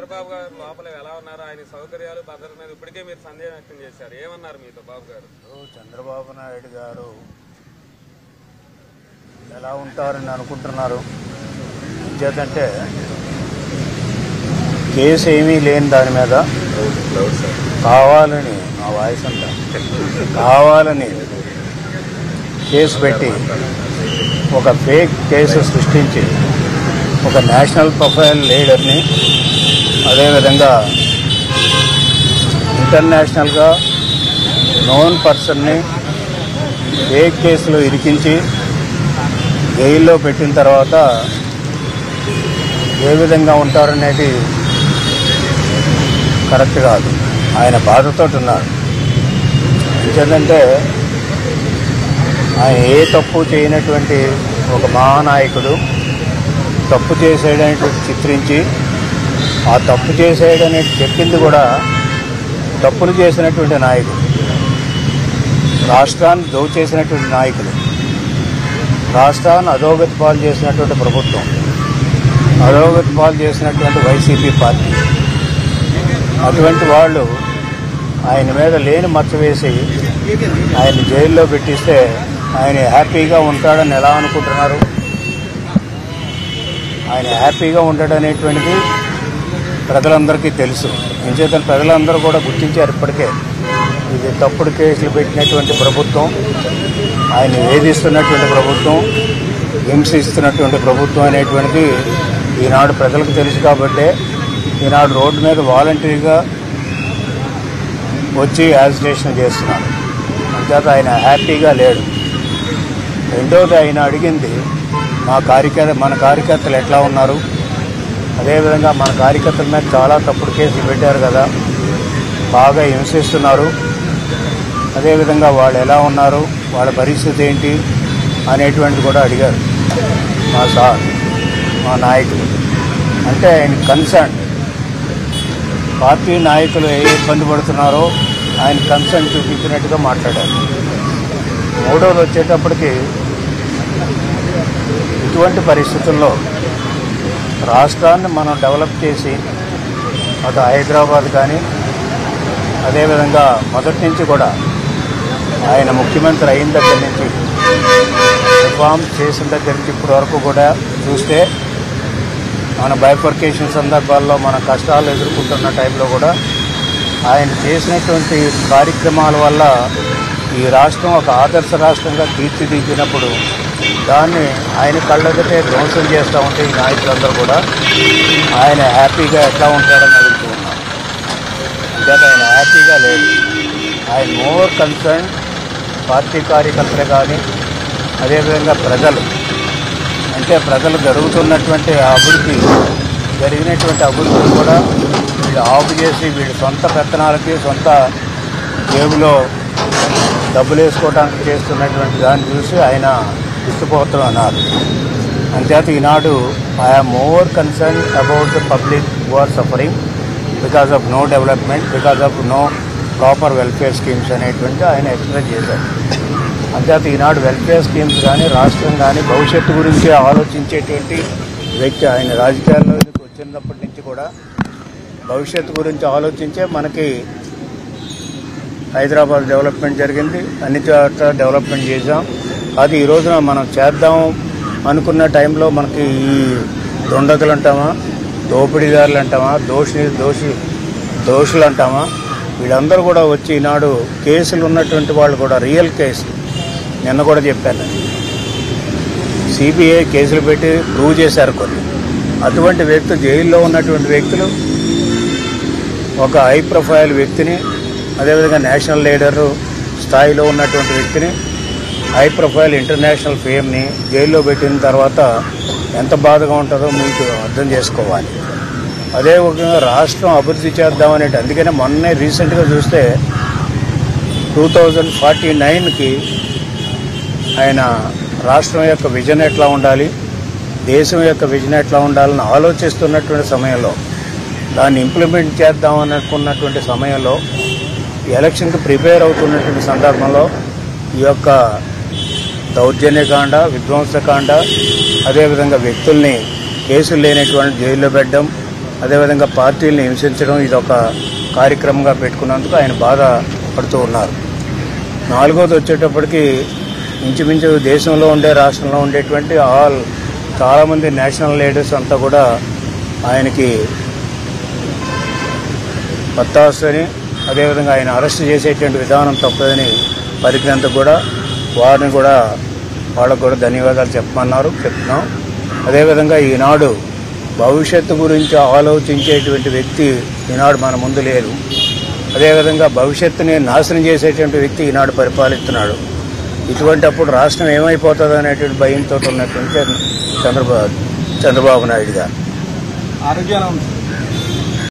చంద్రబాబు గారు లోపల ఎలా ఉన్నారు ఆయన సౌకర్యాలు భద్రత మీద ఇప్పటికే మీరు సందేహం వ్యక్తం చేశారు ఏమన్నారు మీతో బాబు గారు ఇప్పుడు చంద్రబాబు నాయుడు గారు ఎలా ఉంటారని అనుకుంటున్నారు చేతంటే కేసు ఏమీ లేని దాని మీద కావాలని మా వాయిస్ అంతా కావాలని కేసు పెట్టి ఒక ఫేక్ కేసు సృష్టించి ఒక నేషనల్ ప్రొఫైల్ లీడర్ని అదేవిధంగా ఇంటర్నేషనల్గా నోన్ పర్సన్ని ఫేక్ కేసులో ఇరికించి జైల్లో పెట్టిన తర్వాత ఏ విధంగా ఉంటారనేది కరెక్ట్ కాదు ఆయన బాధతో ఉన్నారు ఎందుకంటే ఆయన ఏ తప్పు చేయనటువంటి ఒక మహానాయకుడు తప్పు చేసేయడానికి చిత్రించి ఆ తప్పు చేసేయడని చెప్పింది కూడా తప్పులు చేసినటువంటి నాయకుడు రాష్ట్రాన్ని దోచేసినటువంటి నాయకులు రాష్ట్రాన్ని అధోగతి పాలు చేసినటువంటి ప్రభుత్వం అధోగతి పాలు చేసినటువంటి వైసీపీ పార్టీ అటువంటి వాళ్ళు ఆయన మీద లేని మచ్చ వేసి ఆయన జైల్లో పెట్టిస్తే ఆయన హ్యాపీగా ఉంటాడని ఎలా అనుకుంటున్నారు ఆయన హ్యాపీగా ఉంటాడనేటువంటిది ప్రజలందరికీ తెలుసు ఇంచేత ప్రజలందరూ కూడా గుర్తించారు ఇప్పటికే ఇది తప్పుడు కేసులు పెట్టినటువంటి ప్రభుత్వం ఆయన వేధిస్తున్నటువంటి ప్రభుత్వం హింసిస్తున్నటువంటి ప్రభుత్వం అనేటువంటిది ఈనాడు ప్రజలకు తెలుసు కాబట్టే ఈనాడు రోడ్డు మీద వాలంటరీగా వచ్చి యాజిటేషన్ చేస్తున్నారు అంచేత ఆయన హ్యాపీగా లేడు రెండోది ఆయన అడిగింది మా కార్యకర్త మన కార్యకర్తలు ఎట్లా ఉన్నారు అదేవిధంగా మన కార్యకర్తల మీద చాలా తప్పుడు కేసులు పెట్టారు కదా బాగా హింసిస్తున్నారు అదేవిధంగా వాళ్ళు ఎలా ఉన్నారు వాళ్ళ పరిస్థితి ఏంటి అనేటువంటిది కూడా అడిగారు మా సార్ మా నాయకులు అంటే ఆయన కన్సర్న్ పార్టీ నాయకులు ఏ ఇబ్బంది పడుతున్నారో ఆయన కన్సర్న్ చూపించినట్టుగా మాట్లాడారు మూడోది వచ్చేటప్పటికి ఇటువంటి పరిస్థితుల్లో రాష్ట్రాన్ని మనం డెవలప్ చేసి అటు హైదరాబాద్ కానీ అదేవిధంగా మొదటి నుంచి కూడా ఆయన ముఖ్యమంత్రి అయిన దగ్గర నుంచి రిఫార్మ్ చేసిన దగ్గర నుంచి ఇప్పటి వరకు కూడా చూస్తే మన బైఫర్కేషన్ సందర్భాల్లో మన కష్టాలు ఎదుర్కొంటున్న టైంలో కూడా ఆయన చేసినటువంటి కార్యక్రమాల వల్ల ఈ రాష్ట్రం ఒక ఆదర్శ రాష్ట్రంగా తీర్చిదిద్దినప్పుడు దాన్ని ఆయన కళ్ళెదిటే ధ్వంసం చేస్తూ ఉంటే ఈ నాయకులందరూ కూడా ఆయన హ్యాపీగా ఎట్లా ఉంటాడని అడుగుతూ ఉన్నారు అంతేత ఆయన హ్యాపీగా లేదు ఆయన మోర్ కన్సర్న్ పార్టీ కార్యకర్తలు కానీ అదేవిధంగా ప్రజలు అంటే ప్రజలు జరుగుతున్నటువంటి అభివృద్ధి జరిగినటువంటి అభివృద్ధిని కూడా వీళ్ళు ఆఫ్ చేసి వీళ్ళ సొంత పెత్తనాలకి సొంత జేబులో డబ్బులు వేసుకోవడానికి చేస్తున్నటువంటి దాన్ని చూసి ఆయన ఇష్టపోతూ అన్నారు అంచేత ఈనాడు I'm more concern about the public who are suffering because of no development because of no proper welfare schemes అనేటువంటి ఆయన ఎక్స్ప్రెస్ చేశారు అంతేత ఈనాడు వెల్ఫేర్ స్కీమ్స్ కానీ రాష్ట్రం కానీ భవిష్యత్తు గురించి ఆలోచించేటువంటి వ్యక్తి ఆయన రాజకీయాల్లోకి వచ్చినప్పటి నుంచి కూడా భవిష్యత్తు గురించి ఆలోచించే మనకి హైదరాబాద్ డెవలప్మెంట్ జరిగింది అన్ని చోట్ల డెవలప్మెంట్ చేసాం అది ఈ రోజున మనం చేద్దాం అనుకున్న టైంలో మనకి ఈ దొండకులు అంటామా దోపిడీదారులు అంటామా దోషి దోషి దోషులు అంటామా వీళ్ళందరూ కూడా వచ్చి ఈనాడు కేసులు ఉన్నటువంటి వాళ్ళు కూడా రియల్ కేసు నిన్న కూడా చెప్పాను సిబిఐ కేసులు పెట్టి ప్రూవ్ చేశారు కొన్ని అటువంటి వ్యక్తులు జైల్లో ఉన్నటువంటి వ్యక్తులు ఒక హై ప్రొఫైల్ వ్యక్తిని అదేవిధంగా నేషనల్ లీడర్ స్థాయిలో ఉన్నటువంటి వ్యక్తిని హై ప్రొఫైల్ ఇంటర్నేషనల్ ఫేమ్ని జైల్లో పెట్టిన తర్వాత ఎంత బాధగా ఉంటుందో మీకు అర్థం చేసుకోవాలి అదే విధంగా రాష్ట్రం అభివృద్ధి చేద్దామనే అందుకనే మొన్నే రీసెంట్గా చూస్తే టూ థౌజండ్ ఫార్టీ నైన్కి ఆయన రాష్ట్రం యొక్క విజన్ ఎట్లా ఉండాలి దేశం యొక్క విజన్ ఎట్లా ఉండాలని ఆలోచిస్తున్నటువంటి సమయంలో దాన్ని ఇంప్లిమెంట్ చేద్దామని అనుకున్నటువంటి సమయంలో ఈ ఎలక్షన్కి ప్రిపేర్ అవుతున్నటువంటి సందర్భంలో ఈ యొక్క దౌర్జన్యకాండ విధ్వంసకాండ అదేవిధంగా వ్యక్తుల్ని కేసులు లేనటువంటి జైల్లో పెట్టడం అదేవిధంగా పార్టీలను హింసించడం ఇది ఒక కార్యక్రమంగా పెట్టుకున్నందుకు ఆయన బాధ పడుతూ ఉన్నారు నాలుగోది వచ్చేటప్పటికి ఇంచుమించు దేశంలో ఉండే రాష్ట్రంలో ఉండేటువంటి ఆల్ చాలామంది నేషనల్ లీడర్స్ అంతా కూడా ఆయనకి వస్తావస్తని అదేవిధంగా ఆయన అరెస్ట్ చేసేటువంటి విధానం తప్పదని పరిజ్ఞంత కూడా వారిని కూడా వాళ్ళకు కూడా ధన్యవాదాలు చెప్పమన్నారు చెప్తున్నాం అదేవిధంగా ఈనాడు భవిష్యత్తు గురించి ఆలోచించేటువంటి వ్యక్తి ఈనాడు మన ముందు లేదు అదేవిధంగా భవిష్యత్తుని నాశనం చేసేటువంటి వ్యక్తి ఈనాడు పరిపాలిస్తున్నాడు ఇటువంటి అప్పుడు రాష్ట్రం ఏమైపోతుంది అనేటువంటి భయంతో ఉన్నటువంటి చంద్రబాబు చంద్రబాబు నాయుడు గారు ఆరోగ్యం ఎలా ఉంది